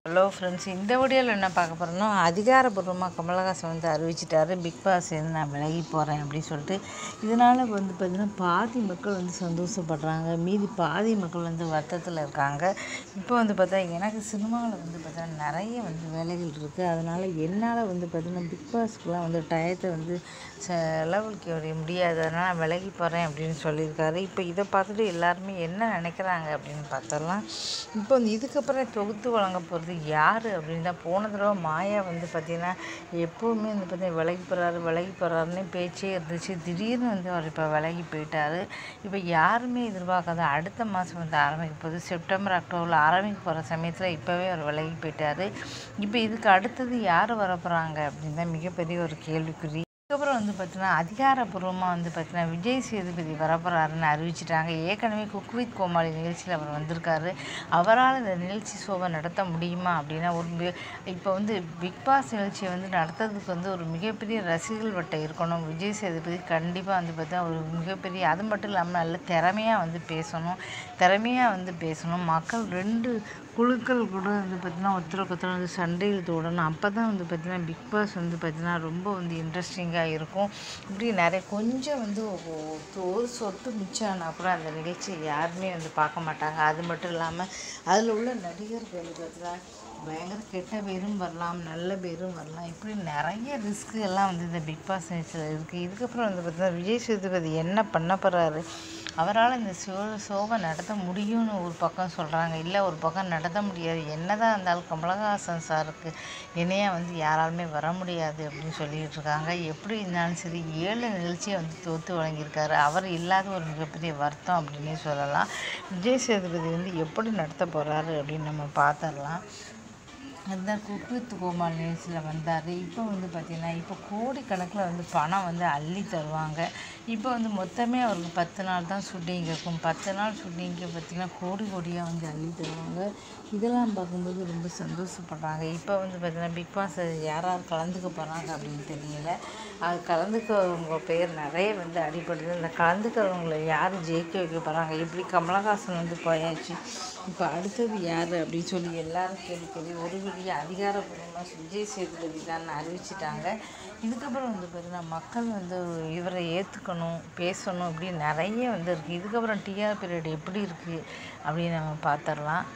hello friends இந்த வீடியோவில் என்ன பார்க்க போகிறோம்னா அதிகாரப்பூர்வமாக கமலஹாசன் வந்து அறிவிச்சிட்டாரு பிக் பாஸ் இருந்து நான் விலகி போகிறேன் அப்படின்னு சொல்லிட்டு இதனால் வந்து பார்த்திங்கன்னா பாதி மக்கள் வந்து சந்தோஷப்படுறாங்க மீதி பாதி மக்கள் வந்து வருத்தத்தில் இருக்காங்க இப்போ வந்து பார்த்தா எனக்கு சினிமாவில் வந்து பார்த்தீங்கன்னா நிறைய வந்து வேலைகள் இருக்குது அதனால் என்னால் வந்து பார்த்திங்கன்னா பிக் பாஸ்க்குலாம் வந்து டயத்தை வந்து செலவழிக்க முடியாது அதனால் நான் விலகி போகிறேன் அப்படின்னு சொல்லியிருக்காரு இப்போ இதை பார்த்துட்டு எல்லாருமே என்ன நினைக்கிறாங்க அப்படின்னு பார்த்தோம்னா இப்போ வந்து இதுக்கப்புறம் தொகுத்து வழங்க போகிறது யார் அப்படின்னு தான் போன தடவை மாயா வந்து பார்த்திங்கன்னா எப்போவுமே வந்து பார்த்தீங்கன்னா விலகி போகிறாரு விலகி போகிறாருன்னு பேச்சே இருந்துச்சு திடீர்னு வந்து அவர் இப்போ விலகி போயிட்டார் இப்போ யாருமே எதிர்பார்க்காத அடுத்த மாதம் வந்து ஆரம்பிக்க போகுது செப்டம்பர் அக்டோபரில் ஆரம்பிக்க போகிற சமயத்தில் இப்போவே அவர் விலகி போயிட்டார் இப்போ இதுக்கு அடுத்தது யார் வர போகிறாங்க அப்படின்னு தான் மிகப்பெரிய ஒரு கேள்விக்குறி அதுக்கப்புறம் வந்து பார்த்தீங்கன்னா அதிகாரப்பூர்வமாக வந்து பார்த்தீங்கன்னா விஜய் சேதுபதி வரப்போறாருன்னு அறிவிச்சிட்டாங்க ஏற்கனவே குக் வித் கோமாளி நிகழ்ச்சியில் அவர் வந்திருக்காரு அவரால் இந்த நிகழ்ச்சி ஷோவை நடத்த முடியுமா அப்படின்னா ஒரு மி- இப்போ வந்து பிக் பாஸ் நிகழ்ச்சியை வந்து நடத்துறதுக்கு வந்து ஒரு மிகப்பெரிய ரசிகர்கள் வட்டம் இருக்கணும் விஜய் சேதுபதி கண்டிப்பாக வந்து பார்த்தீங்கன்னா ஒரு மிகப்பெரிய அது மட்டும் இல்லாமல் நல்ல திறமையாக வந்து பேசணும் திறமையாக வந்து பேசணும் மக்கள் ரெண்டு குழுக்கள் கூட வந்து பார்த்திங்கன்னா ஒருத்தருக்கு ஒருத்தர் வந்து சண்டை இழுத்து விடணும் அப்போ தான் வந்து பார்த்திங்கன்னா பிக் பாஸ் வந்து பார்த்திங்கன்னா ரொம்ப வந்து இன்ட்ரெஸ்டிங்காக இருக்கும் இப்படி நிறைய கொஞ்சம் வந்து ஒ- ஒரு சொட்டு மிச்சம் ஆனால் கூட அந்த நிகழ்ச்சியை யாருமே வந்து பார்க்க மாட்டாங்க அது மட்டும் இல்லாமல் அதில் உள்ள நடிகர்கள் வந்து பார்த்தீங்கன்னா பயங்கர கெட்ட பேரும் வரலாம் நல்ல பேரும் வரலாம் இப்படி நிறைய ரிஸ்க்கு எல்லாம் வந்து இந்த பிக் பாஸ் நிகழ்ச்சியில் இருக்குது இதுக்கப்புறம் வந்து பார்த்தீங்கன்னா விஜய் சேதுபதி என்ன பண்ண போகிறாரு அவரால் இந்த ஷோ ஷோவை நடத்த முடியும்னு ஒரு பக்கம் சொல்கிறாங்க இல்லை ஒரு பக்கம் நடத்த முடியாது என்னதான் இருந்தாலும் கமலஹாசன் சாருக்கு இணையாக வந்து யாராலுமே வர முடியாது அப்படின்னு சொல்லிட்டு இருக்காங்க எப்படி இருந்தாலும் சரி ஏழு நிகழ்ச்சியை வந்து தோற்று வழங்கியிருக்காரு அவர் இல்லாத ஒரு மிகப்பெரிய வருத்தம் அப்படின்னே சொல்லலாம் விஜய் சேதுபதி வந்து எப்படி நடத்த போகிறாரு அப்படின்னு நம்ம பார்த்துடலாம் அதுதான் குக் வித் கோமால் நியூஸில் வந்தார் இப்போ வந்து பார்த்திங்கன்னா இப்போ கோடிக்கணக்கில் வந்து பணம் வந்து அள்ளி தருவாங்க இப்போ வந்து மொத்தமே அவருக்கு பத்து நாள் தான் ஷூட்டிங் இருக்கும் பத்து நாள் ஷூட்டிங்க்கு பார்த்திங்கன்னா கோடி கோடியாக வந்து அள்ளி தருவாங்க இதெல்லாம் பார்க்கும்போது ரொம்ப சந்தோஷப்படுறாங்க இப்போ வந்து பார்த்திங்கன்னா பிக் பாஸ் யார் யார் கலந்துக்க போகிறாங்க அப்படின்னு தெரியல அது கலந்துக்கிறவங்க பேர் நிறைய வந்து அடிபடுது இந்த கலந்துக்கிறவங்களை யார் ஜெயிக்க வைக்க போகிறாங்க எப்படி கமலஹாசன் வந்து போயாச்சு இப்போ அடுத்தது யார் அப்படின்னு சொல்லி எல்லாரும் கேள்வி ஒரு பெரிய அதிகாரப்பூர்வமாக விஜய் சேதுபதி தான் அறிவிச்சிட்டாங்க இதுக்கப்புறம் வந்து பார்த்தீங்கன்னா மக்கள் வந்து இவரை ஏற்றுக்கணும் பேசணும் இப்படி நிறைய வந்து இருக்குது இதுக்கப்புறம் டிஆர் பீரியட் எப்படி இருக்குது அப்படின்னு நம்ம பார்த்துடலாம்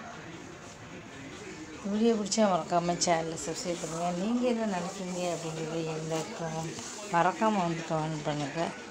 வீடியோ பிடிச்சா மறக்காமல் சேனலை சப்ஸ்கிரைப் பண்ணுங்கள் நீங்கள் என்ன நினைக்கிறீங்க அப்படிங்கிறது எந்த மறக்காமல் வந்து கமெண்ட் பண்ணுங்கள்